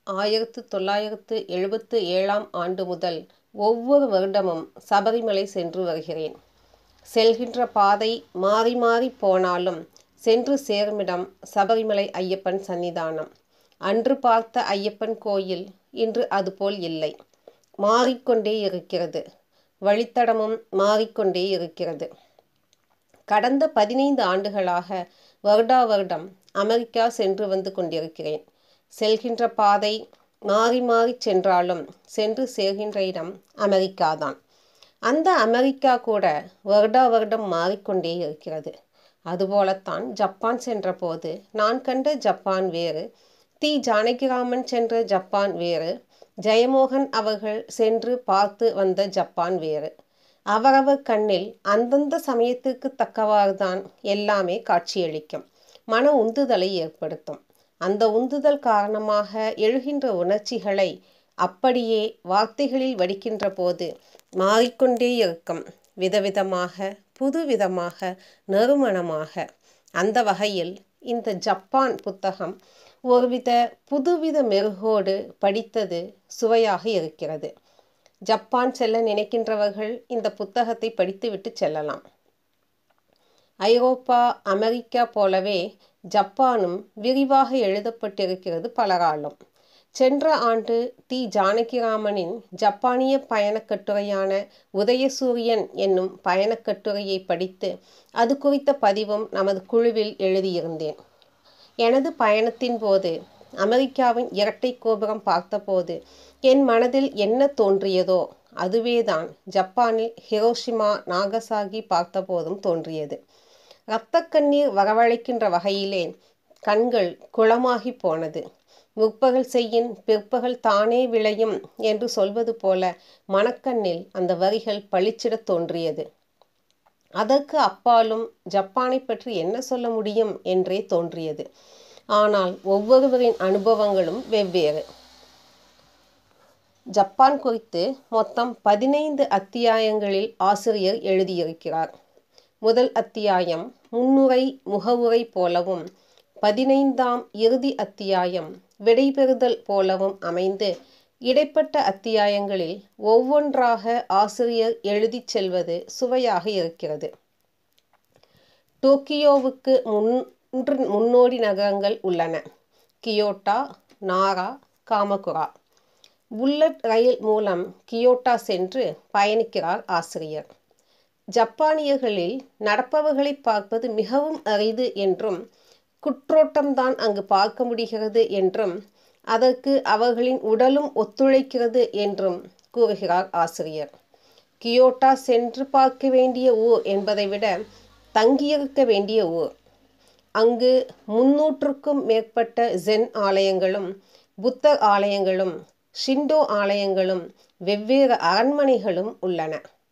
ஆயிரத்து தொள்ளாயிரத்து எழுபத்து ஏழாம் ஆண்டு முதல் ஒவ்வொரு வருடமும் சபரிமலை சென்று வருகிறேன் செல்கின்ற பாதை மாறி மாறி போனாலும் சென்று சேருமிடம் சபரிமலை ஐயப்பன் சன்னிதானம் அன்று பார்த்த ஐயப்பன் கோயில் இன்று அதுபோல் இல்லை மாறிக்கொண்டே இருக்கிறது வழித்தடமும் மாறிக்கொண்டே இருக்கிறது கடந்த பதினைந்து ஆண்டுகளாக வருடா வருடம் அமெரிக்கா சென்று வந்து கொண்டிருக்கிறேன் செல்கின்ற பாதை மாறி மாறி சென்றாலும் சென்று சேர்கின்ற இடம் அமெரிக்காதான் அந்த அமெரிக்கா கூட வருடா வருடம் மாறிக்கொண்டே இருக்கிறது அதுபோலத்தான் ஜப்பான் சென்றபோது நான் கண்ட ஜப்பான் வேறு தி ஜானகிராமன் சென்ற ஜப்பான் வேறு ஜெயமோகன் அவர்கள் சென்று பார்த்து வந்த ஜப்பான் வேறு அவரவர் கண்ணில் அந்தந்த சமயத்திற்கு தக்கவாறுதான் எல்லாமே காட்சியளிக்கும் மன உந்துதலை ஏற்படுத்தும் அந்த உந்துதல் காரணமாக எழுகின்ற உணர்ச்சிகளை அப்படியே வார்த்தைகளில் வடிக்கின்ற போது மாறிக்கொண்டே இருக்கும் விதவிதமாக புதுவிதமாக நறுமணமாக அந்த வகையில் இந்த ஜப்பான் புத்தகம் ஒருவித புதுவித மெருகோடு படித்தது சுவையாக இருக்கிறது ஜப்பான் செல்ல நினைக்கின்றவர்கள் இந்த புத்தகத்தை படித்துவிட்டு செல்லலாம் ஐரோப்பா அமெரிக்கா போலவே ஜப்பானும் விரிவாக எழுதப்பட்டிருக்கிறது பலராலும் சென்ற ஆண்டு தி ஜானகிராமனின் ஜப்பானிய பயணக்கட்டுரையான உதயசூரியன் என்னும் பயணக்கட்டுரையை படித்து அது குறித்த பதிவும் நமது குழுவில் எழுதியிருந்தேன் எனது பயணத்தின் போது அமெரிக்காவின் இரட்டை கோபுரம் பார்த்தபோது என் மனதில் என்ன தோன்றியதோ அதுவேதான் ஜப்பானில் ஹிரோஷிமா நாகசாகி பார்த்தபோதும் தோன்றியது இரத்த கண்ணீர் வரவழைக்கின்ற வகையிலே கண்கள் குளமாகி போனது முற்பகல் செய்யின் பிற்பகல் தானே விளையும் என்று சொல்வது போல மனக்கண்ணில் அந்த வரிகள் பளிச்சிடத் தோன்றியது அதற்கு அப்பாலும் ஜப்பானை பற்றி என்ன சொல்ல முடியும் என்றே தோன்றியது ஆனால் ஒவ்வொருவரின் அனுபவங்களும் வெவ்வேறு ஜப்பான் குறித்து மொத்தம் பதினைந்து அத்தியாயங்களில் ஆசிரியர் எழுதியிருக்கிறார் முதல் அத்தியாயம் முன்னுரை முகவுரை போலவும் பதினைந்தாம் இறுதி அத்தியாயம் விடைபெறுதல் போலவும் அமைந்து இடைப்பட்ட அத்தியாயங்களில் ஒவ்வொன்றாக ஆசிரியர் எழுதிச் செல்வது சுவையாக இருக்கிறது டோக்கியோவுக்கு மூன்று முன்னோடி நகரங்கள் உள்ளன கியோட்டா நாரா காமகுரா புல்லட் ரயில் மூலம் கியோட்டா சென்று பயணிக்கிறார் ஆசிரியர் ஜப்பானியர்களில் நடப்பவர்களை பார்ப்பது மிகவும் அரிது என்றும் குற்றோட்டம்தான் அங்கு பார்க்க முடிகிறது என்றும் அதற்கு அவர்களின் உடலும் ஒத்துழைக்கிறது என்றும் கூறுகிறார் ஆசிரியர் கியோட்டா சென்று பார்க்க வேண்டிய ஊர் என்பதை விட தங்கியிருக்க வேண்டிய ஊர் அங்கு முன்னூற்றுக்கும் மேற்பட்ட ஜென் ஆலயங்களும் புத்தர் ஆலயங்களும் ஷிண்டோ ஆலயங்களும் வெவ்வேறு அரண்மனைகளும் உள்ளன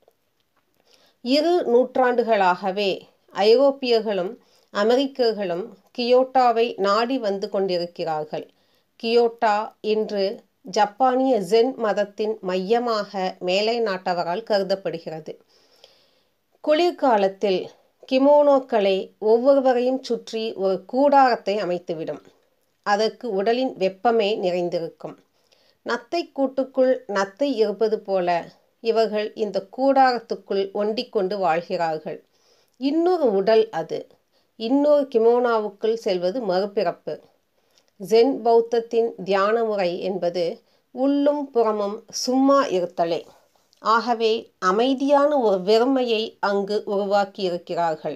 இரு நூற்றாண்டுகளாகவே ஐரோப்பியர்களும் அமெரிக்கர்களும் கியோட்டாவை நாடி வந்து கொண்டிருக்கிறார்கள் கியோட்டா இன்று ஜப்பானிய ஜென் மதத்தின் மையமாக மேலை நாட்டவரால் கருதப்படுகிறது குளிர்காலத்தில் கிமோனோக்களை ஒவ்வொருவரையும் சுற்றி ஒரு கூடாரத்தை அமைத்துவிடும் அதற்கு உடலின் வெப்பமே நிறைந்திருக்கும் நத்தை கூட்டுக்குள் நத்தை இருப்பது போல இவர்கள் இந்த கூடாரத்துக்குள் ஒண்டிக்கொண்டு வாழ்கிறார்கள் இன்னொரு உடல் அது இன்னொரு கிமோனாவுக்குள் செல்வது மறுபிறப்பு ஜென் பௌத்தத்தின் தியான முறை என்பது உள்ளும் புறமும் சும்மா இருத்தலே ஆகவே அமைதியான ஒரு வெறுமையை அங்கு உருவாக்கி இருக்கிறார்கள்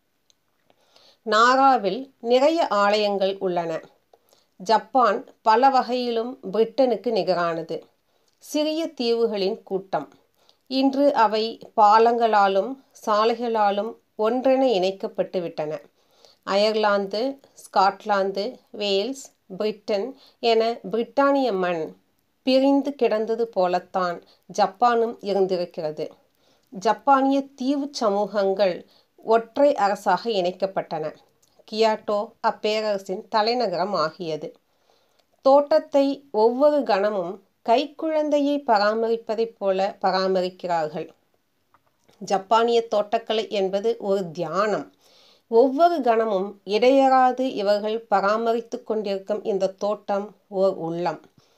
நாராவில் நிறைய ஆலயங்கள் உள்ளன ஜப்பான் பல வகையிலும் பிரிட்டனுக்கு நிகரானது சிறிய தீவுகளின் கூட்டம் இன்று அவை பாலங்களாலும் சாலைகளாலும் ஒன்றென இணைக்கப்பட்டு விட்டன அயர்லாந்து ஸ்காட்லாந்து வேல்ஸ் பிரிட்டன் என பிரிட்டானிய மண் பிரிந்து கிடந்தது போலத்தான் ஜப்பானும் இருந்திருக்கிறது ஜப்பானிய தீவு சமூகங்கள் ஒற்றை அரசாக இணைக்கப்பட்டன கியாட்டோ அப்பேரரசின் தலைநகரம் ஆகியது தோட்டத்தை ஒவ்வொரு கணமும் கைக்குழந்தையை பராமரிப்பதைப் போல பராமரிக்கிறார்கள் ஜப்பானிய தோட்டக்கலை என்பது ஒரு தியானம் ஒவ்வொரு கணமும் இடையறாது இவர்கள் பராமரித்து கொண்டிருக்கும் இந்த தோட்டம் ஓர் உள்ளம்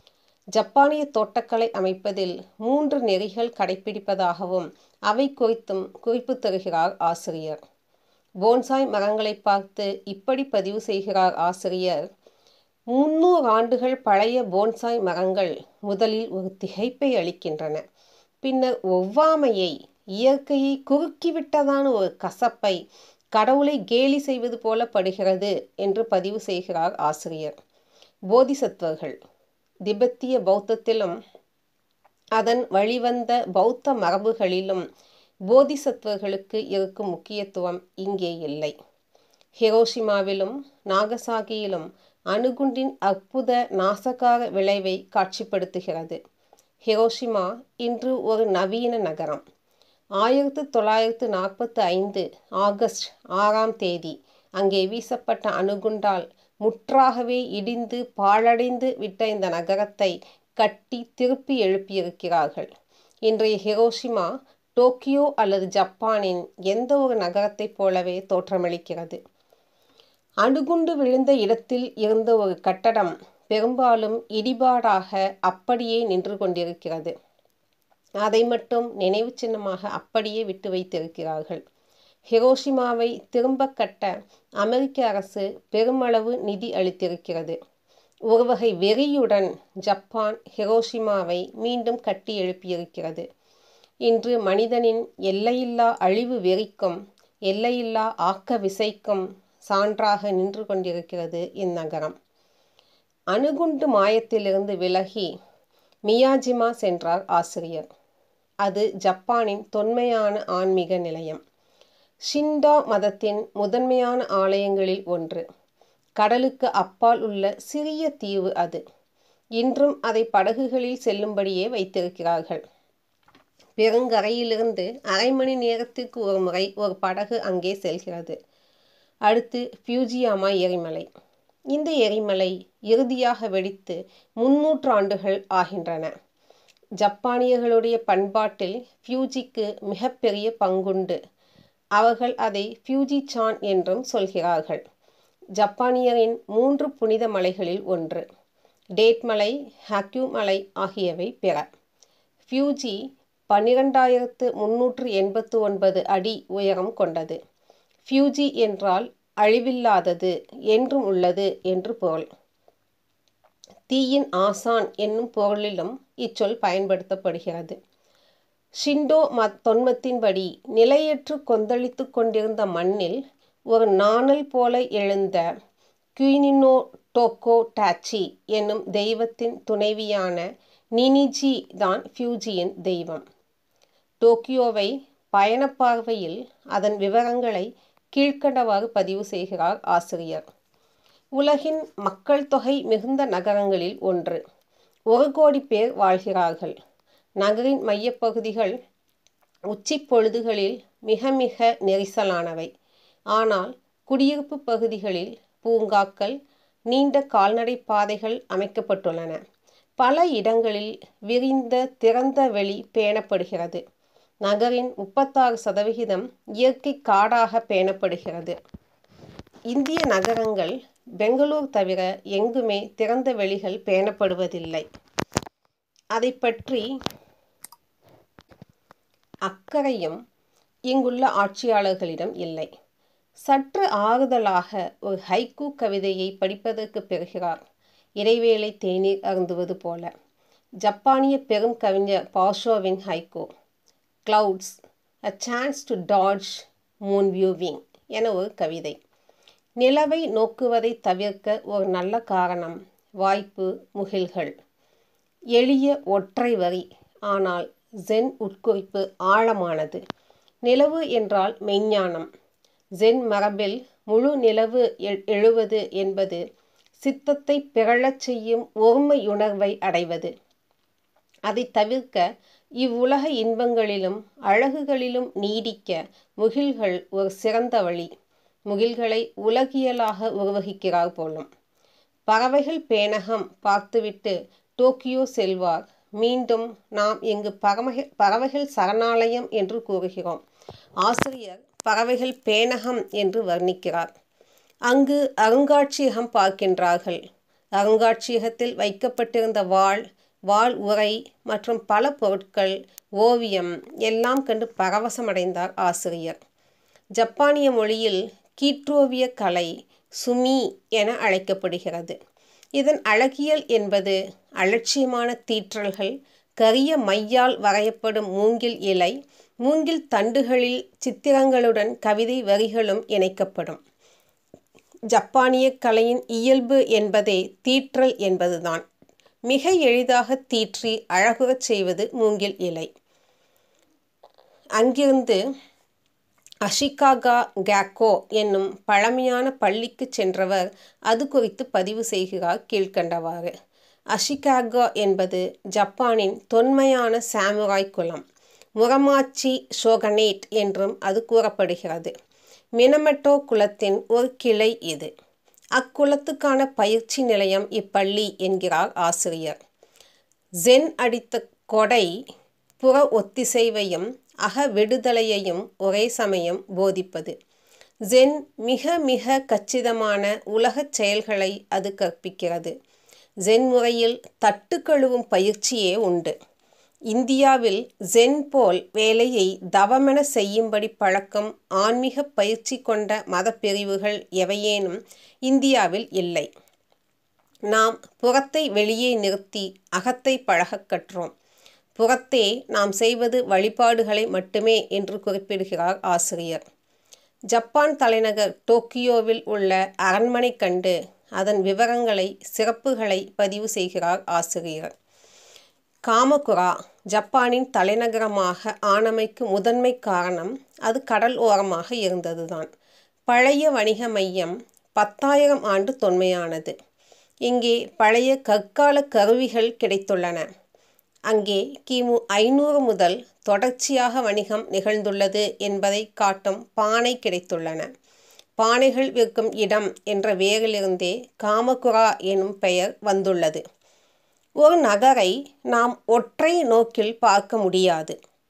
ஜப்பானிய தோட்டக்கலை அமைப்பதில் மூன்று நெறிகள் கடைபிடிப்பதாகவும் அவை குறித்தும் குறிப்பு தருகிறார் ஆசிரியர் போன்சாய் மரங்களை பார்த்து இப்படி பதிவு செய்கிறார் ஆசிரியர் முன்னூறு ஆண்டுகள் பழைய போன்சாய் மரங்கள் முதலில் ஒரு திகைப்பை அளிக்கின்றன பின்னர் ஒவ்வாமையை இயற்கையை குறுக்கிவிட்டதான ஒரு கசப்பை கடவுளை கேலி செய்வது போல படுகிறது என்று பதிவு செய்கிறார் ஆசிரியர் போதிசத்துவர்கள் திபெத்திய பௌத்தத்திலும் அதன் வழிவந்த பௌத்த மரபுகளிலும் போதிசத்துவர்களுக்கு இருக்கும் முக்கியத்துவம் இங்கே இல்லை ஹிரோஷிமாவிலும் நாகசாகியிலும் அணுகுண்டின் அற்புத நாசகார விளைவை காட்சிப்படுத்துகிறது ஹிரோஷிமா இன்று ஒரு நவீன நகரம் ஆயிரத்து தொள்ளாயிரத்து நாற்பத்தி ஐந்து ஆகஸ்ட் ஆறாம் தேதி அங்கே வீசப்பட்ட அணுகுண்டால் முற்றாகவே இடிந்து பாழடைந்து விட்ட இந்த நகரத்தை கட்டி திருப்பி எழுப்பியிருக்கிறார்கள் இன்றைய ஹிரோஷிமா டோக்கியோ அல்லது ஜப்பானின் எந்த ஒரு நகரத்தைப் போலவே தோற்றமளிக்கிறது அணுகுண்டு விழுந்த இடத்தில் இருந்த ஒரு கட்டடம் பெரும்பாலும் இடிபாடாக அப்படியே நின்று கொண்டிருக்கிறது அதை மட்டும் நினைவு சின்னமாக அப்படியே விட்டு வைத்திருக்கிறார்கள் ஹிரோஷிமாவை திரும்ப கட்ட அமெரிக்க அரசு பெருமளவு நிதி அளித்திருக்கிறது ஒரு வகை வெறியுடன் ஜப்பான் ஹிரோஷிமாவை மீண்டும் கட்டி எழுப்பியிருக்கிறது இன்று மனிதனின் எல்லையில்லா அழிவு வெறிக்கும் எல்லையில்லா ஆக்க விசைக்கும் சான்றாக நின்று கொண்டிருக்கிறது இந்நகரம் அணுகுண்டு மாயத்திலிருந்து விலகி மியாஜிமா சென்றார் ஆசிரியர் அது ஜப்பானின் தொன்மையான ஆன்மீக நிலையம் ஷிண்டா மதத்தின் முதன்மையான ஆலயங்களில் ஒன்று கடலுக்கு அப்பால் உள்ள சிறிய தீவு அது இன்றும் அதை படகுகளில் செல்லும்படியே வைத்திருக்கிறார்கள் பெருங்கரையிலிருந்து அரை மணி நேரத்திற்கு ஒரு முறை ஒரு படகு அங்கே செல்கிறது அடுத்து பியூஜியாமா எரிமலை இந்த எரிமலை இறுதியாக வெடித்து முன்னூற்று ஆண்டுகள் ஆகின்றன ஜப்பானியர்களுடைய பண்பாட்டில் ஃபியூஜிக்கு மிகப்பெரிய பங்குண்டு அவர்கள் அதை ஃபியூஜி சான் என்றும் சொல்கிறார்கள் ஜப்பானியரின் மூன்று புனித மலைகளில் ஒன்று டேட் மலை ஹக்யூ மலை ஆகியவை பிற ஃபியூஜி பன்னிரெண்டாயிரத்து முன்னூற்று எண்பத்து ஒன்பது அடி உயரம் கொண்டது ஃபியூஜி என்றால் அழிவில்லாதது என்றும் உள்ளது என்று பொருள் தீயின் ஆசான் என்னும் பொருளிலும் இச்சொல் பயன்படுத்தப்படுகிறது ஷிண்டோ மத் தொன்மத்தின்படி நிலையற்று கொந்தளித்து கொண்டிருந்த மண்ணில் ஒரு நாணல் போல எழுந்த குயினினோ டோக்கோ டாச்சி என்னும் தெய்வத்தின் துணைவியான நினிஜி தான் ஃபியூஜியின் தெய்வம் டோக்கியோவை பயணப்பார்வையில் அதன் விவரங்களை கீழ்க்கண்டவாறு பதிவு செய்கிறார் ஆசிரியர் உலகின் மக்கள் தொகை மிகுந்த நகரங்களில் ஒன்று ஒரு கோடி பேர் வாழ்கிறார்கள் நகரின் மையப்பகுதிகள் உச்சி பொழுதுகளில் மிக மிக நெரிசலானவை ஆனால் குடியிருப்பு பகுதிகளில் பூங்காக்கள் நீண்ட கால்நடை பாதைகள் அமைக்கப்பட்டுள்ளன பல இடங்களில் விரிந்த திறந்த வெளி பேணப்படுகிறது நகரின் முப்பத்தாறு சதவிகிதம் இயற்கை காடாக பேணப்படுகிறது இந்திய நகரங்கள் பெங்களூர் தவிர எங்குமே திறந்த வெளிகள் பேணப்படுவதில்லை அதை பற்றி அக்கறையும் இங்குள்ள ஆட்சியாளர்களிடம் இல்லை சற்று ஆறுதலாக ஒரு ஹைக்கூ கவிதையை படிப்பதற்கு பெறுகிறார் இடைவேளை தேநீர் அருந்துவது போல ஜப்பானிய பெரும் கவிஞர் பாஷோவின் haiku clouds a chance to dodge moon viewing என ஒரு கவிதை நிலவை நோக்குவதை தவிர்க்க ஒரு நல்ல காரணம் வாய்ப்பு முகில்கள் எளிய ஒற்றை வரி ஆனால் ஜென் உட்குறிப்பு ஆழமானது நிலவு என்றால் மெய்ஞானம் ஜென் மரபில் முழு நிலவு எழுவது என்பது சித்தத்தை பிறழச் செய்யும் ஒருமையுணர்வை அடைவது அதை தவிர்க்க இவ்வுலக இன்பங்களிலும் அழகுகளிலும் நீடிக்க முகில்கள் ஒரு சிறந்த வழி முகில்களை உலகியலாக உருவகிக்கிறார் போலும் பறவைகள் பேணகம் பார்த்துவிட்டு டோக்கியோ செல்வார் மீண்டும் நாம் இங்கு பறவை பறவைகள் சரணாலயம் என்று கூறுகிறோம் ஆசிரியர் பறவைகள் பேணகம் என்று வர்ணிக்கிறார் அங்கு அருங்காட்சியகம் பார்க்கின்றார்கள் அருங்காட்சியகத்தில் வைக்கப்பட்டிருந்த வாள் வாள் உரை மற்றும் பல பொருட்கள் ஓவியம் எல்லாம் கண்டு பரவசமடைந்தார் ஆசிரியர் ஜப்பானிய மொழியில் கீற்றோவிய கலை சுமி என அழைக்கப்படுகிறது இதன் அழகியல் என்பது அலட்சியமான தீற்றல்கள் கரிய மையால் வரையப்படும் மூங்கில் இலை மூங்கில் தண்டுகளில் சித்திரங்களுடன் கவிதை வரிகளும் இணைக்கப்படும் ஜப்பானிய கலையின் இயல்பு என்பதே தீற்றல் என்பதுதான் மிக எளிதாக தீற்றி அழகுறச் செய்வது மூங்கில் இலை அங்கிருந்து அஷிகாகா கேக்கோ என்னும் பழமையான பள்ளிக்கு சென்றவர் அது குறித்து பதிவு செய்கிறார் கீழ்கண்டவாறு அஷிகாகா என்பது ஜப்பானின் தொன்மையான சாமுராய் குலம் முரமாச்சி ஷோகனேட் என்றும் அது கூறப்படுகிறது மினமெட்டோ குலத்தின் ஒரு கிளை இது அக்குலத்துக்கான பயிற்சி நிலையம் இப்பள்ளி என்கிறார் ஆசிரியர் ஜென் அடித்த கொடை புற ஒத்திசைவையும் அக விடுதலையையும் ஒரே சமயம் போதிப்பது ஜென் மிக மிக கச்சிதமான உலகச் செயல்களை அது கற்பிக்கிறது ஜென் முறையில் தட்டு கழுவும் பயிற்சியே உண்டு இந்தியாவில் ஜென் போல் வேலையை தவமென செய்யும்படி பழக்கம் ஆன்மீக பயிற்சி கொண்ட மதப்பிரிவுகள் எவையேனும் இந்தியாவில் இல்லை நாம் புறத்தை வெளியே நிறுத்தி அகத்தை பழகக் கற்றோம் புறத்தே நாம் செய்வது வழிபாடுகளை மட்டுமே என்று குறிப்பிடுகிறார் ஆசிரியர் ஜப்பான் தலைநகர் டோக்கியோவில் உள்ள அரண்மனை கண்டு அதன் விவரங்களை சிறப்புகளை பதிவு செய்கிறார் ஆசிரியர் காமகுரா ஜப்பானின் தலைநகரமாக ஆனமைக்கு முதன்மை காரணம் அது கடல் ஓரமாக இருந்ததுதான் பழைய வணிக மையம் பத்தாயிரம் ஆண்டு தொன்மையானது இங்கே பழைய கற்கால கருவிகள் கிடைத்துள்ளன அங்கே கிமு ஐநூறு முதல் தொடர்ச்சியாக வணிகம் நிகழ்ந்துள்ளது என்பதை காட்டும் பானை கிடைத்துள்ளன பானைகள் விற்கும் இடம் என்ற வேரிலிருந்தே காமகுரா எனும் பெயர் வந்துள்ளது ஒரு நகரை நாம் ஒற்றை நோக்கில் பார்க்க முடியாது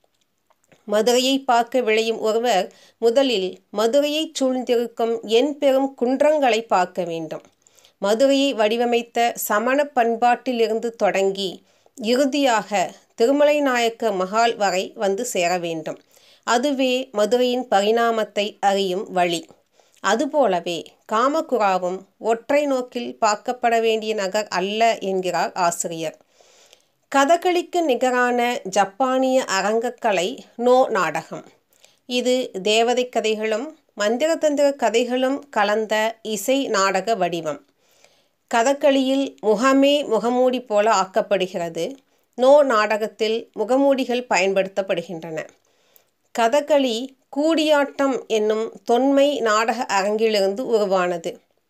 மதுரையை பார்க்க விளையும் ஒருவர் முதலில் மதுரையை சூழ்ந்திருக்கும் என் பெரும் குன்றங்களை பார்க்க வேண்டும் மதுரையை வடிவமைத்த சமண பண்பாட்டிலிருந்து தொடங்கி இறுதியாக திருமலை நாயக்க மகால் வரை வந்து சேர வேண்டும் அதுவே மதுரையின் பரிணாமத்தை அறியும் வழி அதுபோலவே காமகுராவும் ஒற்றை நோக்கில் பார்க்கப்பட வேண்டிய நகர் அல்ல என்கிறார் ஆசிரியர் கதகளிக்கு நிகரான ஜப்பானிய அரங்கக்கலை நோ நாடகம் இது தேவதை கதைகளும் மந்திரதந்திர கதைகளும் கலந்த இசை நாடக வடிவம் கதகளியில் முகமே முகமூடி போல ஆக்கப்படுகிறது நோ நாடகத்தில் முகமூடிகள் பயன்படுத்தப்படுகின்றன கதகளி கூடியாட்டம் என்னும் தொன்மை நாடக அரங்கிலிருந்து உருவானது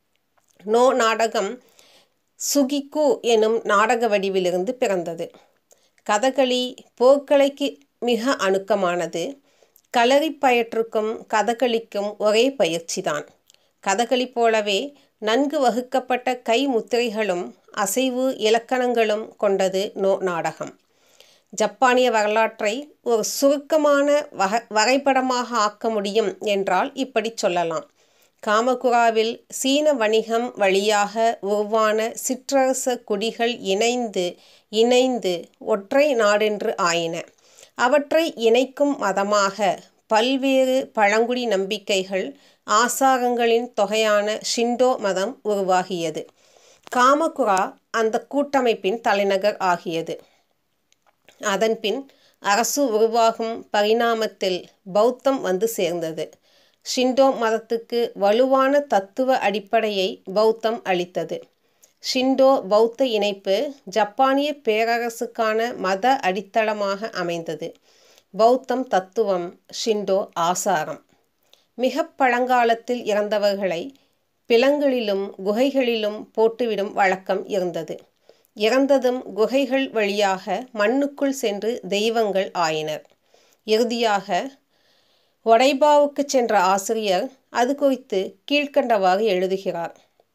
நோ நாடகம் சுகிக்கு எனும் நாடக வடிவிலிருந்து பிறந்தது கதகளி போர்க்கலைக்கு மிக அணுக்கமானது களரி பயற்றுக்கும் கதகளிக்கும் ஒரே பயிற்சிதான் கதகளி போலவே நன்கு வகுக்கப்பட்ட கை முத்திரைகளும் அசைவு இலக்கணங்களும் கொண்டது நோ நாடகம் ஜப்பானிய வரலாற்றை ஒரு சுருக்கமான வக வரைபடமாக ஆக்க முடியும் என்றால் இப்படி சொல்லலாம் காமகுராவில் சீன வணிகம் வழியாக உருவான சிற்றரச குடிகள் இணைந்து இணைந்து ஒற்றை நாடென்று ஆயின அவற்றை இணைக்கும் மதமாக பல்வேறு பழங்குடி நம்பிக்கைகள் ஆசாரங்களின் தொகையான ஷிண்டோ மதம் உருவாகியது காமகுரா அந்த கூட்டமைப்பின் தலைநகர் ஆகியது அதன்பின் அரசு உருவாகும் பரிணாமத்தில் பௌத்தம் வந்து சேர்ந்தது ஷிண்டோ மதத்துக்கு வலுவான தத்துவ அடிப்படையை பௌத்தம் அளித்தது ஷிண்டோ பௌத்த இணைப்பு ஜப்பானிய பேரரசுக்கான மத அடித்தளமாக அமைந்தது பௌத்தம் தத்துவம் ஷிண்டோ ஆசாரம் மிக பழங்காலத்தில் இறந்தவர்களை பிளங்களிலும் குகைகளிலும் போட்டுவிடும் வழக்கம் இருந்தது இறந்ததும் குகைகள் வழியாக மண்ணுக்குள் சென்று தெய்வங்கள் ஆயினர் இறுதியாக ஒடைபாவுக்கு சென்ற ஆசிரியர் அது குறித்து கீழ்கண்டவாறு எழுதுகிறார்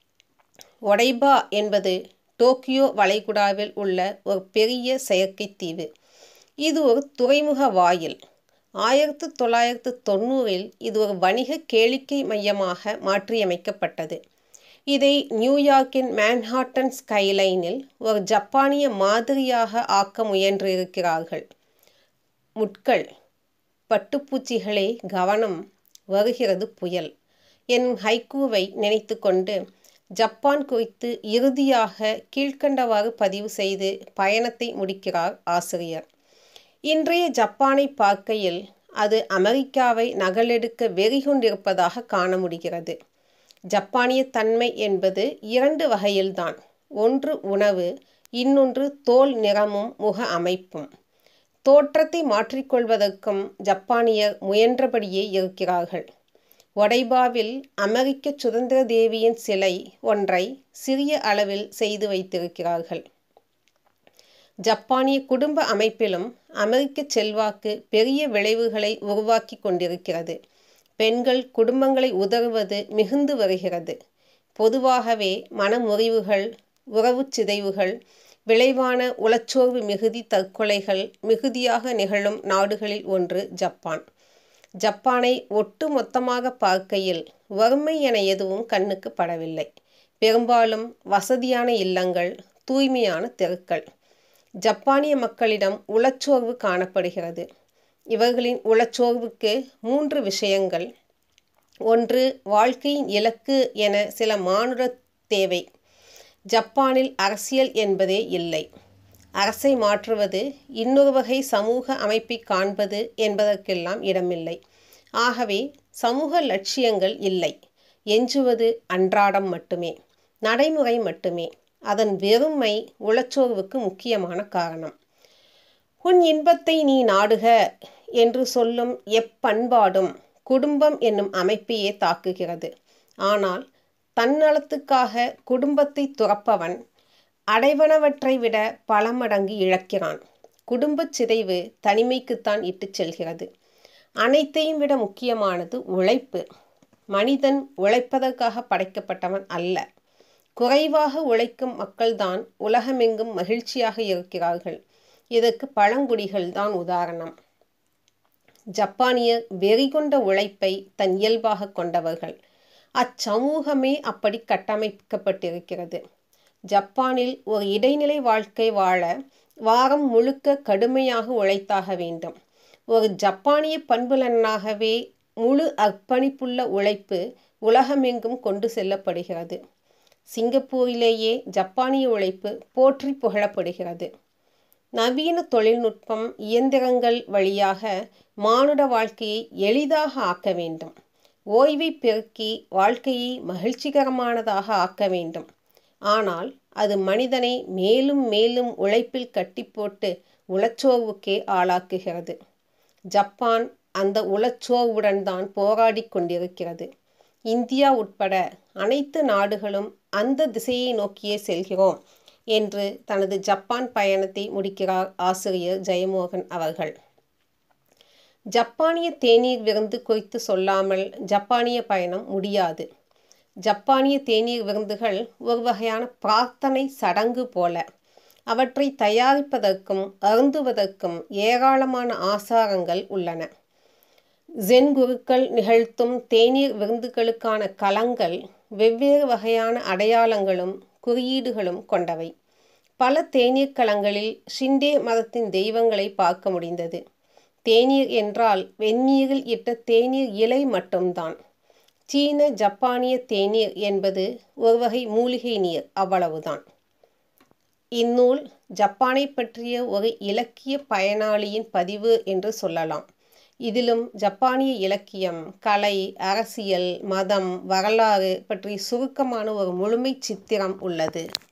ஒடைபா என்பது டோக்கியோ வளைகுடாவில் உள்ள ஒரு பெரிய செயற்கை தீவு இது ஒரு துறைமுக வாயில் ஆயிரத்து தொள்ளாயிரத்து தொண்ணூறில் இது ஒரு வணிக கேளிக்கை மையமாக மாற்றியமைக்கப்பட்டது இதை நியூயார்க்கின் மேன்ஹாட்டன் ஸ்கைலைனில் ஒரு ஜப்பானிய மாதிரியாக ஆக்க முயன்றிருக்கிறார்கள் முட்கள் பட்டுப்பூச்சிகளே கவனம் வருகிறது புயல் என் ஹைக்கூவை நினைத்து கொண்டு ஜப்பான் குறித்து இறுதியாக கீழ்க்கண்டவாறு பதிவு செய்து பயணத்தை முடிக்கிறார் ஆசிரியர் இன்றைய ஜப்பானை பார்க்கையில் அது அமெரிக்காவை நகலெடுக்க வெறிகொண்டிருப்பதாக காண முடிகிறது ஜப்பானிய தன்மை என்பது இரண்டு வகையில்தான் ஒன்று உணவு இன்னொன்று தோல் நிறமும் முக அமைப்பும் தோற்றத்தை மாற்றிக்கொள்வதற்கும் ஜப்பானியர் முயன்றபடியே இருக்கிறார்கள் ஒடைபாவில் அமெரிக்க சுதந்திர தேவியின் சிலை ஒன்றை சிறிய அளவில் செய்து வைத்திருக்கிறார்கள் ஜப்பானிய குடும்ப அமைப்பிலும் அமெரிக்க செல்வாக்கு பெரிய விளைவுகளை உருவாக்கி கொண்டிருக்கிறது பெண்கள் குடும்பங்களை உதவுவது மிகுந்து வருகிறது பொதுவாகவே மனமுறிவுகள் உறவு சிதைவுகள் விளைவான உளச்சோர்வு மிகுதி தற்கொலைகள் மிகுதியாக நிகழும் நாடுகளில் ஒன்று ஜப்பான் ஜப்பானை ஒட்டு மொத்தமாக பார்க்கையில் வறுமை என எதுவும் கண்ணுக்கு படவில்லை பெரும்பாலும் வசதியான இல்லங்கள் தூய்மையான தெருக்கள் ஜப்பானிய மக்களிடம் உளச்சோர்வு காணப்படுகிறது இவர்களின் உளச்சோர்வுக்கு மூன்று விஷயங்கள் ஒன்று வாழ்க்கையின் இலக்கு என சில மானுட தேவை ஜப்பானில் அரசியல் என்பதே இல்லை அரசை மாற்றுவது இன்னொரு வகை சமூக அமைப்பை காண்பது என்பதற்கெல்லாம் இடமில்லை ஆகவே சமூக லட்சியங்கள் இல்லை எஞ்சுவது அன்றாடம் மட்டுமே நடைமுறை மட்டுமே அதன் வெறுமை உளச்சோர்வுக்கு முக்கியமான காரணம் உன் இன்பத்தை நீ நாடுக என்று சொல்லும் எப்பண்பாடும் குடும்பம் என்னும் அமைப்பையே தாக்குகிறது ஆனால் தன்னலத்துக்காக குடும்பத்தை துறப்பவன் அடைவனவற்றை விட பல மடங்கு இழக்கிறான் குடும்பச் சிதைவு தனிமைக்குத்தான் இட்டுச் செல்கிறது அனைத்தையும் விட முக்கியமானது உழைப்பு மனிதன் உழைப்பதற்காக படைக்கப்பட்டவன் அல்ல குறைவாக உழைக்கும் மக்கள்தான் உலகமெங்கும் மகிழ்ச்சியாக இருக்கிறார்கள் இதற்கு பழங்குடிகள் தான் உதாரணம் ஜப்பானியர் வெறிகொண்ட உழைப்பை தன் இயல்பாக கொண்டவர்கள் அச்சமூகமே அப்படி கட்டமைக்கப்பட்டிருக்கிறது ஜப்பானில் ஒரு இடைநிலை வாழ்க்கை வாழ வாரம் முழுக்க கடுமையாக உழைத்தாக வேண்டும் ஒரு ஜப்பானிய பண்புலனாகவே முழு அர்ப்பணிப்புள்ள உழைப்பு உலகமெங்கும் கொண்டு செல்லப்படுகிறது சிங்கப்பூரிலேயே ஜப்பானிய உழைப்பு போற்றி புகழப்படுகிறது நவீன தொழில்நுட்பம் இயந்திரங்கள் வழியாக மானுட வாழ்க்கையை எளிதாக ஆக்க வேண்டும் ஓய்வை பெருக்கி வாழ்க்கையை மகிழ்ச்சிகரமானதாக ஆக்க வேண்டும் ஆனால் அது மனிதனை மேலும் மேலும் உழைப்பில் கட்டி போட்டு உளச்சோர்வுக்கே ஆளாக்குகிறது ஜப்பான் அந்த உளச்சோர்வுடன் தான் போராடி கொண்டிருக்கிறது இந்தியா உட்பட அனைத்து நாடுகளும் அந்த திசையை நோக்கியே செல்கிறோம் என்று தனது ஜப்பான் பயணத்தை முடிக்கிறார் ஆசிரியர் ஜெயமோகன் அவர்கள் ஜப்பானிய தேநீர் விருந்து குறித்து சொல்லாமல் ஜப்பானிய பயணம் முடியாது ஜப்பானிய தேநீர் விருந்துகள் ஒரு வகையான பிரார்த்தனை சடங்கு போல அவற்றை தயாரிப்பதற்கும் அருந்துவதற்கும் ஏராளமான ஆசாரங்கள் உள்ளன ஜென் குருக்கள் நிகழ்த்தும் தேநீர் விருந்துகளுக்கான களங்கள் வெவ்வேறு வகையான அடையாளங்களும் குறியீடுகளும் கொண்டவை பல தேநீர் களங்களில் ஷிண்டே மதத்தின் தெய்வங்களை பார்க்க முடிந்தது தேநீர் என்றால் வெந்நீரில் இட்ட தேநீர் இலை மட்டும்தான் சீன ஜப்பானிய தேநீர் என்பது ஒரு வகை மூலிகை நீர் அவ்வளவுதான் இந்நூல் ஜப்பானை பற்றிய ஒரு இலக்கிய பயனாளியின் பதிவு என்று சொல்லலாம் இதிலும் ஜப்பானிய இலக்கியம் கலை அரசியல் மதம் வரலாறு பற்றி சுருக்கமான ஒரு முழுமை சித்திரம் உள்ளது